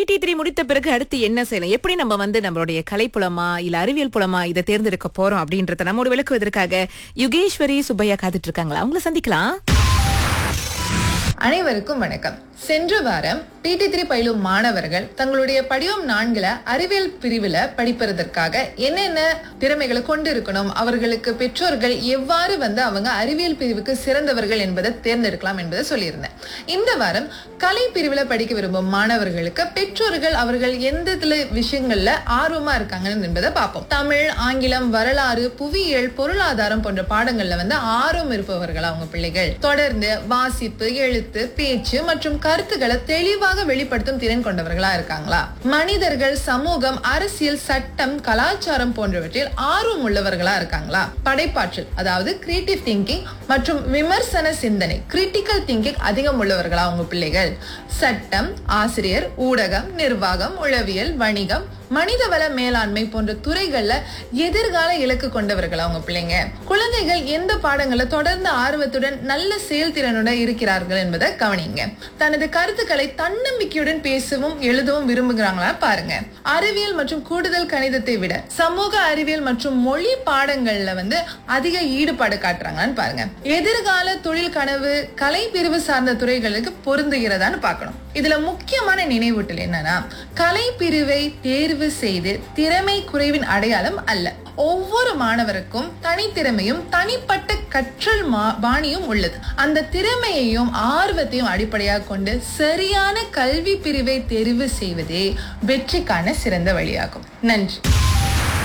பிடி த்ரீ முடித்த பிறகு அடுத்து என்ன செய்யலாம் எப்படி நம்ம வந்து நம்மளுடைய கலைப்புலமா இல்ல அறிவியல் புலமா இதை தேர்ந்தெடுக்க போறோம் அப்படின்றத நம்மோட விளக்குவதற்காக யுகேஸ்வரி சுப்பையா காத்துட்டு இருக்காங்களா அவங்கள சந்திக்கலாம் அனைவருக்கும் வணக்கம் சென்ற வாரம் பிடி த்ரீ பயிலும் மாணவர்கள் தங்களுடைய படிவம் நான்குல அறிவியல் பிரிவுல படிப்பதற்காக என்னென்ன திறமைகளை கொண்டு இருக்கணும் அவர்களுக்கு பெற்றோர்கள் எவ்வாறு வந்து அவங்க அறிவியல் பிரிவுக்கு சிறந்தவர்கள் என்பதை தேர்ந்தெடுக்கலாம் என்பதை சொல்லியிருந்தேன் இந்த வாரம் கலை பிரிவுல படிக்க விரும்பும் மாணவர்களுக்கு பெற்றோர்கள் அவர்கள் எந்த இதுல விஷயங்கள்ல ஆர்வமா இருக்காங்க என்பதை பார்ப்போம் தமிழ் ஆங்கிலம் வரலாறு புவியியல் பொருளாதாரம் போன்ற பாடங்கள்ல வந்து ஆர்வம் இருப்பவர்கள் அவங்க பிள்ளைகள் தொடர்ந்து வாசிப்பு எழுத்து பேச்சு மற்றும் கருத்துக்களை தெளிவாக வெளிப்படுத்தும் திறன் கொண்டவர்களா இருக்காங்களா மனிதர்கள் சமூகம் அரசியல் சட்டம் கலாச்சாரம் போன்றவற்றில் ஆர்வம் உள்ளவர்களா இருக்காங்களா படைப்பாற்றல் அதாவது கிரியேட்டிவ் திங்கிங் மற்றும் விமர்சன சிந்தனை கிரிட்டிக்கல் திங்கிங் அதிகம் உள்ளவர்களா உங்க பிள்ளைகள் சட்டம் ஆசிரியர் ஊடகம் நிர்வாகம் உளவியல் வணிகம் மனிதவள மேலாண்மை போன்ற துறைகள்ல எதிர்கால இலக்கு கொண்டவர்கள் அவங்க பிள்ளைங்க குழந்தைகள் எந்த பாடங்களை தொடர்ந்து ஆர்வத்துடன் நல்ல செயல்திறனுடன் இருக்கிறார்கள் என்பதை கவனிங்க தனது கருத்துக்களை தன்னம்பிக்கையுடன் பேசவும் எழுதவும் விரும்புகிறாங்களா பாருங்க அறிவியல் மற்றும் கூடுதல் கணிதத்தை விட சமூக அறிவியல் மற்றும் மொழி பாடங்கள்ல வந்து அதிக ஈடுபாடு காட்டுறாங்களான்னு பாருங்க எதிர்கால தொழில் கனவு கலை பிரிவு சார்ந்த துறைகளுக்கு பொருந்துகிறதான்னு பார்க்கணும் இதுல முக்கியமான நினைவூட்டல் என்னன்னா கலை பிரிவை தேர்வு செய்து திறமை குறைவின் அடையாளம் அல்ல ஒவ்வொரு மாணவருக்கும் தனித்திறமையும் தனிப்பட்ட கற்றல் மா- பாணியும் உள்ளது அந்த திறமையையும் ஆர்வத்தையும் அடிப்படையாக கொண்டு சரியான கல்வி பிரிவை தெரிவு செய்வதே வெற்றிக்கான சிறந்த வழியாகும் நன்றி